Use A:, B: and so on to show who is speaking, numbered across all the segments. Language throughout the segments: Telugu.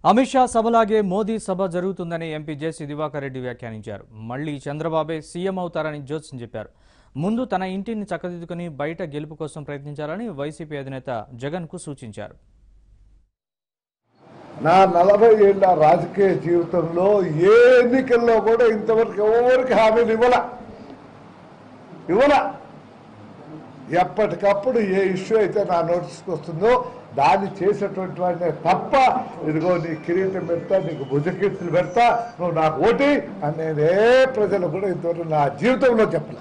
A: అమిత్ షా సభలాగే మోదీ సభ జరుగుతుందని ఎంపీ జేసీ దివాకర్ రెడ్డి వ్యాఖ్యానించారు మళ్లీ చంద్రబాబే సీఎం అవుతారని జోత్స్యం చెప్పారు ముందు తన ఇంటిని చక్కదిద్దుకుని బయట గెలుపు కోసం ప్రయత్నించాలని వైసీపీ అధినేత జగన్కు సూచించారు
B: నా నలభై ఏళ్ళ రాజకీయ జీవితంలో ఏ ఎన్నికల్లో కూడా ఇంతవరకు ఎవరికి హామీలు ఇవ్వల ఇవ్వల ఎప్పటికప్పుడు ఏ ఇష్యూ అయితే నా నోటీస్కి వస్తుందో దాన్ని చేసేటువంటి వాడినే తప్ప ఇదిగో నీ కిరీటం పెడతా నీకు భుజకీర్తులు పెడతా నువ్వు నాకు ఓటి అని నేను ఏ ప్రజలు కూడా ఇంతవరకు నా జీవితంలో చెప్పలే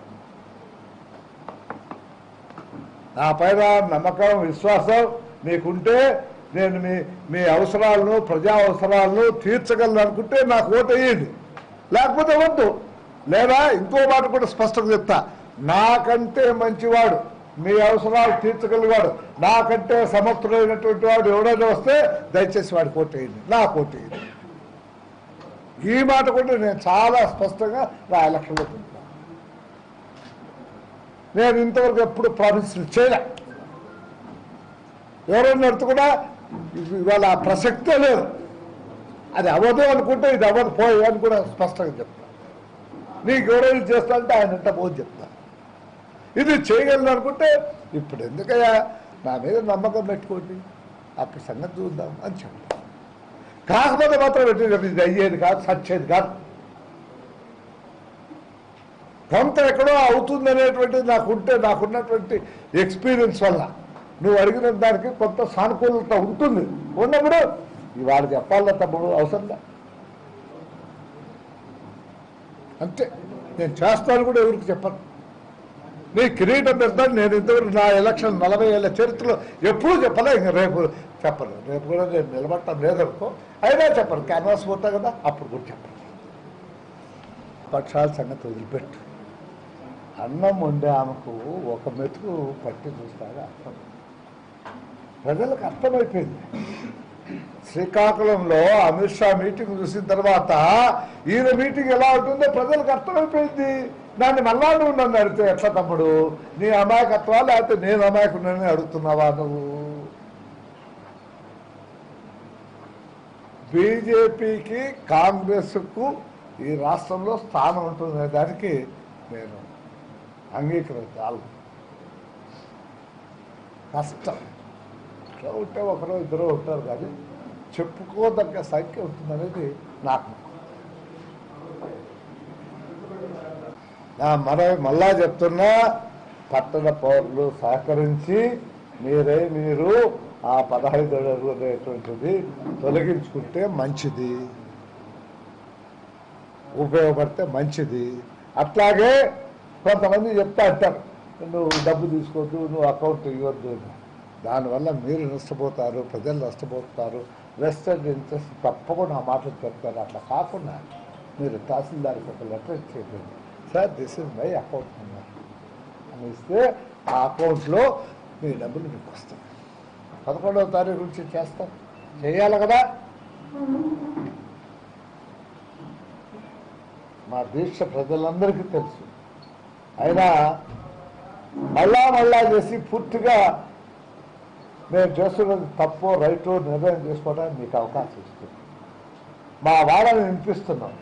B: నా పైన నమ్మకం విశ్వాసం మీకుంటే నేను మీ మీ అవసరాలను ప్రజా అవసరాలను తీర్చగలను అనుకుంటే నాకు ఓటు వేయండి లేకపోతే వద్దు లేదా ఇంకో మాట కూడా స్పష్టంగా చెప్తా నాకంటే మంచివాడు మీ అవసరాలు తీర్చగలిగాడు నాకంటే సమర్థుడైనటువంటి వాడు ఎవడైనా వస్తే దయచేసి వాడికి ఓటు వేయండి నాకు ఓటు వేయండి ఈ మాట కూడా నేను చాలా స్పష్టంగా నా ఎలక్షన్లో చెప్తాను నేను ఇంతవరకు ఎప్పుడు ప్రామిస్లు చేయలే ఎవరైనా అడిగితే కూడా ఇవి- ఇవాళ ఆ ప్రసక్తే లేదు అది అవ్వదు అనుకుంటే ఇది అవ్వదు పోయి అని కూడా స్పష్టంగా చెప్తా నీకు ఎవరైనా చేస్తా అంటే ఆయన ఇంట పోని చెప్తా ఇది చేయగలను అనుకుంటే ఇప్పుడు ఎందుకయ్యా నా మీద నమ్మకం పెట్టుకోండి అప్పుడు సంగతి చూద్దాం అని చెప్తా కాకపోతే మాత్రం పెట్టి ఇది అయ్యేది కాదు సచ్చేది కాదు కొంత ఎక్కడో అవుతుంది అనేటువంటిది నాకుంటే నాకున్నటువంటి ఎక్స్పీరియన్స్ వల్ల నువ్వు అడిగిన దానికి కొంత సానుకూలత ఉంటుంది ఉన్నప్పుడు ఇవాళ చెప్పాల తమ్ముడు అవసరంలా అంతే నేను చేస్తాను కూడా ఎవరికి చెప్పను నీ కిరీటం పెడతాను నేను ఇంతవరకు నా ఎలక్షన్ నలభై ఏళ్ళ చరిత్రలో ఎప్పుడూ చెప్పలే ఇంక రేపు చెప్పను రేపు కూడా నేను నిలబడటం లేదనుకో అయినా చెప్పను క్యాన్వాస్ పోతా కదా అప్పుడు కూడా చెప్పను పక్షాల సంగతి వదిలిపెట్టు అన్నం వండే ఆమెకు ఒక మెతుకు పట్టి చూస్తాడు అర్థం ప్రజలకు అర్థమైపోయింది శ్రీకాకుళంలో అమిత్ షా మీటింగ్ చూసిన తర్వాత ఈయన మీటింగ్ ఎలా ఉంటుందో ప్రజలకు అర్థమైపోయింది దాన్ని మళ్ళా నువ్వు నన్ను అడిగితే ఎట్లా తమ్ముడు నీ అమాయకత్వా లేకపోతే నేను అమాయకుడిని అడుగుతున్నావా నువ్వు బీజేపీకి కాంగ్రెస్కు ఈ రాష్ట్రంలో స్థానం ఉంటుందనే దానికి నేను అంగీకరించాలి కష్టం ఇట్లా ఉంటే ఒకరో ఇద్దరు ఉంటారు కానీ చెప్పుకోదగ్గ సంఖ్య ఉంటుందనేది నాకు నమ్మకం. నా మర మళ్ళా చెప్తున్నా పట్టణ పౌరులు సహకరించి మీరే మీరు ఆ పదహైదు అడుగులు అనేటువంటిది తొలగించుకుంటే మంచిది ఉపయోగపడితే మంచిది అట్లాగే కొంతమంది చెప్తా అంటారు నువ్వు డబ్బు తీసుకోవద్దు నువ్వు అకౌంట్ ఇవ్వద్దు అని దానివల్ల మీరు నష్టపోతారు ప్రజలు నష్టపోతారు వెస్టర్న్ ఇంట్రెస్ట్ తప్పకుండా ఆ మాటలు చెప్తారు అట్లా కాకుండా మీరు తహసీల్దార్కి ఒక లెటర్ ఇచ్చేది sir this is my account number అని ఇస్తే ఆ అకౌంట్లో మీ డబ్బులు మీకు వస్తాయి పదకొండవ తారీఖు నుంచి చేస్తాం చేయాలి కదా మా దీక్ష ప్రజలందరికీ తెలుసు అయినా మళ్ళా మళ్ళా చేసి పూర్తిగా మేము చేస్తున్నది తప్పో రైటో నిర్ణయం చేసుకోవడానికి మీకు అవకాశం ఇస్తుంది మా వాళ్ళని వినిపిస్తున్నాం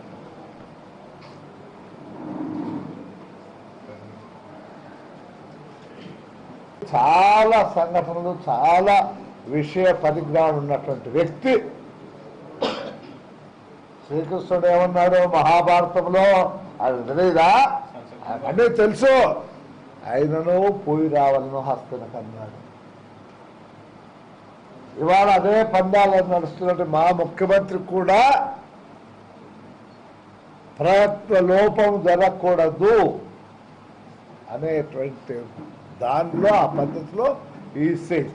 B: చాలా సంఘటనలు చాలా విషయ పరిజ్ఞానం ఉన్నటువంటి వ్యక్తి శ్రీకృష్ణుడు ఏమన్నాడు మహాభారతంలో అది తెలియదా అన్నీ తెలుసు ఆయనను పోయి రావాలను హస్తనకు అన్నాడు ఇవాళ అదే పందాలు నడుస్తున్నట్టు మా ముఖ్యమంత్రి కూడా ప్రయత్న లోపం జరగకూడదు అనేటువంటి దానిలో ఆ పద్ధతిలో ఈ సేజ్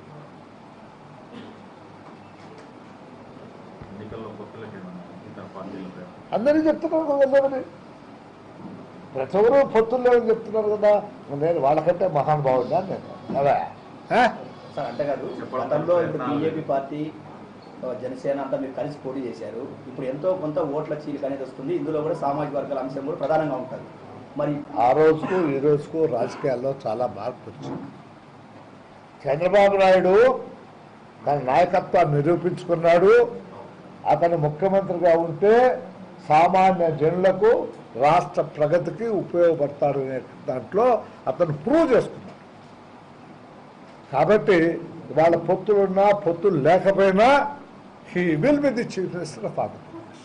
C: ఎన్నికల్లో కొత్తలకి ఏమన్నా ఇతర పార్టీలపై
B: అందరికీ చెప్తున్నారు కదా వెళ్ళమని ప్రతి ఒక్కరు పొత్తులు లేవని చెప్తున్నారు కదా నేను వాళ్ళకంటే మహానుభావుడా నేను అదే ఆ?
D: సార్ అంటే కాదు గతంలో ఇప్పుడు బీజేపీ పార్టీ ఆ, జనసేన అంతా మీరు కలిసి పోటీ చేశారు ఇప్పుడు ఎంతో కొంత ఓట్ల చీలిక అనేది వస్తుంది ఇందులో కూడా సామాజిక వర్గాల అంశం కూడా ప్రధానంగా ఉంటుంది మరి
B: ఆ రోజుకు ఈ రోజుకు రాజకీయాల్లో చాలా మార్పు వచ్చింది చంద్రబాబు నాయుడు తన నాయకత్వాన్ని నిరూపించుకున్నాడు అతను ముఖ్యమంత్రిగా ఉంటే సామాన్య జనులకు రాష్ట్ర ప్రగతికి ఉపయోగపడతాడు అనే దాంట్లో అతను ప్రూవ్ చేసుకున్నాడు కాబట్టి వాళ్ళ పొత్తులున్నా పొత్తులు లేకపోయినా he will be the chief minister of Andhra Pradesh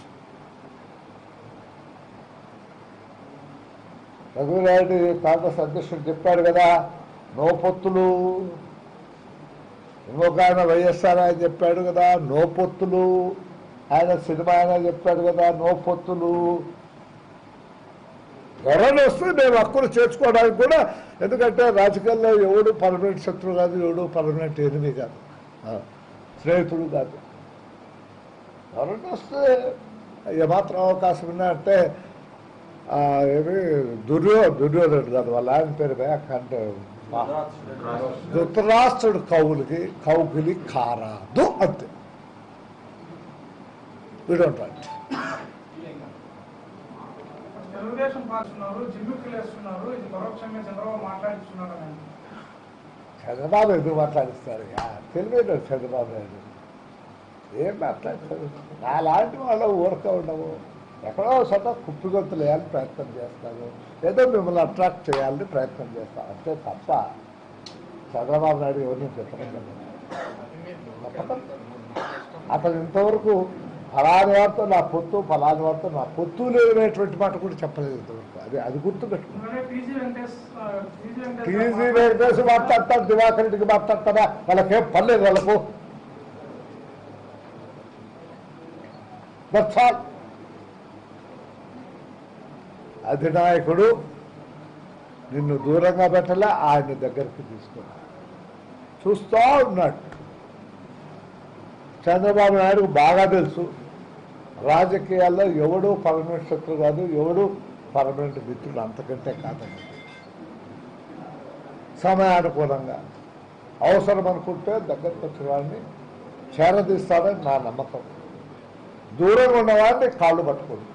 B: Raghuveera Reddy Congress అధ్యక్షుడు చెప్పాడు కదా నో పొత్తులు ఇంకొక ఆయన వైఎస్ఆర్ ఆయన చెప్పాడు కదా నో పొత్తులు ఆయన సినిమా ఆయన చెప్పాడు కదా నో పొత్తులు ఎవరైనా వస్తే మేము హక్కులు చేర్చుకోవడానికి కూడా ఎందుకంటే రాజకీయాల్లో ఎవడు పర్మనెంట్ శత్రువు కాదు ఎవడు పర్మనెంట్ ఎనిమి కాదు ఆ, స్నేహితుడు కాదు ఎవరైనా వస్తే ఏమాత్రం అవకాశం ఉన్నా అంటే ఆ, ఏమి దుర్యో దుర్యోధనుడు కాదు వాళ్ళ ఆయన పేరు బ్యాక్ అంటే ధృతరాష్ట్రుడు కవులకి కౌగిలి కారాదు అంతే వీడంటాడు
E: తెలుగుదేశం పార్టీ ఉన్నారు జిమ్మిక్కులు వేస్తున్నారు ఇది పరోక్షంగా చంద్రబాబు మాట్లాడిస్తున్నారు అని
B: చంద్రబాబు ఎందుకు మాట్లాడిస్తారు తెలియదు చంద్రబాబు నాయుడు ఏం మాట్లాడతారు నాలాంటి వాళ్ళు ఊరక ఉండవు ఎక్కడో చోట కుప్పిగొంతులు వేయాలని ప్రయత్నం చేస్తాను ఏదో మిమ్మల్ని అట్రాక్ట్ చేయాలని ప్రయత్నం చేస్తాను అంతే తప్ప చంద్రబాబు నాయుడు ఎవరిని చెప్పడం అతను ఇంతవరకు ఫలాని వారితో నా పొత్తు ఫలాని వారితో నా పొత్తు లేదనేటువంటి మాట కూడా చెప్పలేదు ఇంతవరకు అది అది గుర్తుపెట్టుకున్నాను
E: అందులోనే పీజీ వెంకటేష్ ఆ, పీజీ వెంకటేష్
B: టీజీ వెంకటేష్ మాట్లాడతారు దివాకర్ రెడ్డికి మాట్లాడతారా వాళ్ళకేం పర్లేదు వాళ్ళకు That's all. అధినాయకుడు నిన్ను దూరంగా పెట్టలే ఆయన దగ్గరికి తీసుకున్నాడు చూస్తూ ఉన్నాడు చంద్రబాబు నాయుడుకు బాగా తెలుసు రాజకీయాల్లో ఎవడు పర్మనెంట్ శత్రు కాదు ఎవడు పర్మనెంట్ మిత్రుడు అంతకంటే కాదని సమయానుకూలంగా అవసరం అనుకుంటే దగ్గరకు వచ్చిన వాడిని చేరదీస్తాడని నా నమ్మకం దూరంగా ఉన్నవాడిని కాళ్ళు పట్టుకోండి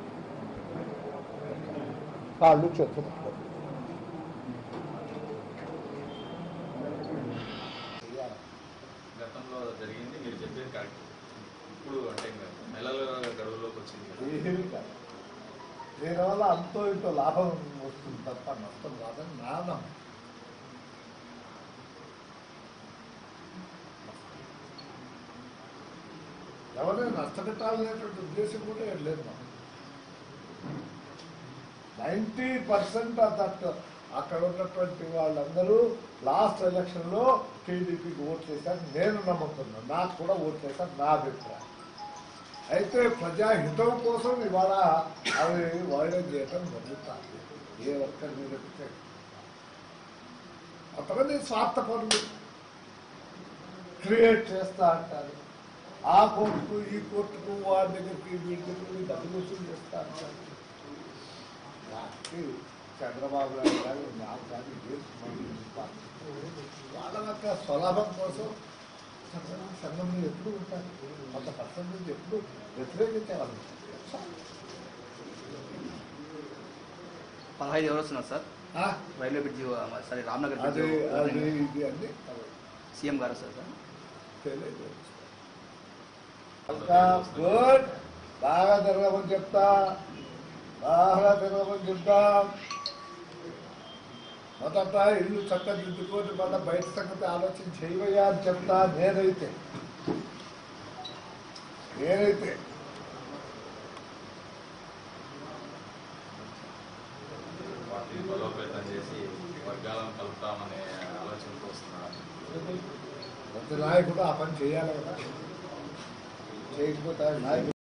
B: కాళ్ళు చేతులు పట్టుకోండి
C: గతంలో జరిగింది మీరు చెప్పేది కరెక్ట్ ఇప్పుడు అంటే ఇంకా నెలల గడువులోకి వచ్చింది కదా.
B: ఏమీ కాదు దీనివల్ల అంతో ఇంతో లాభం వస్తుంది తప్ప నష్టం రాదని నా నమ్మకం ఎవరైనా నష్టపెట్టాలనేటువంటి ఉద్దేశం కూడా ఏం లేదు మాకు నైంటీ పర్సెంట్ ఆఫ్ దట్ అక్కడ ఉన్నటువంటి వాళ్ళందరూ లాస్ట్ ఎలక్షన్లో టీడీపీకి ఓట్ చేశారు నేను నమ్ముతున్నాను నాకు కూడా ఓట్ చేశారు నా అభిప్రాయం అయితే ప్రజాహితం కోసం ఇవాళ అవి వాయిదా చేయటం జరుగుతుంది ఏ వర్కర్ మీద పెడితే. కొంతమంది స్వార్థపరులు క్రియేట్ చేస్తా అంటారు ఆ కోర్టుకు ఈ కోర్టుకు వాడి దగ్గరికి వీడి దగ్గరికి డబ్బులు వసూలు చేస్తా అంటారు దానికి చంద్రబాబు నాయుడు గారు నాకు కానీ వాళ్ళ యొక్క స్వలాభం కోసం సంఘం సంఘంలో ఎప్పుడు ఉంటారు కొంత పర్సెంటేజ్ ఎప్పుడు వ్యతిరేకించే వాళ్ళు
D: పదహైదు ఎవరు వస్తున్నారు సార్
B: ఆ,
D: రైల్వే బ్రిడ్జి సారీ రామ్నగర్
B: అది అది
D: బ్రిడ్జి
B: ఇది అన్ని
D: సీఎం గారు వస్తారు సార్
B: తెలియదు ఇంకా గుడ్ బాగా తిరగమని చెప్తా బాగా తిరగమని చెప్తా మొదట ఇల్లు చక్కదిద్దుకొని మళ్ళీ బయట సంగతి ఆలోచన చేయవయ్యా అని చెప్తా నేనైతే నేనైతే
C: పార్టీ బలోపేతం చేసి వర్గాలను కలుపుతామనే ఆలోచనతో వస్తున్నారు
B: ప్రతి నాయకుడు ఆ పని చేయాలి కదా చేయకపోతే ఆయన నాయకుడు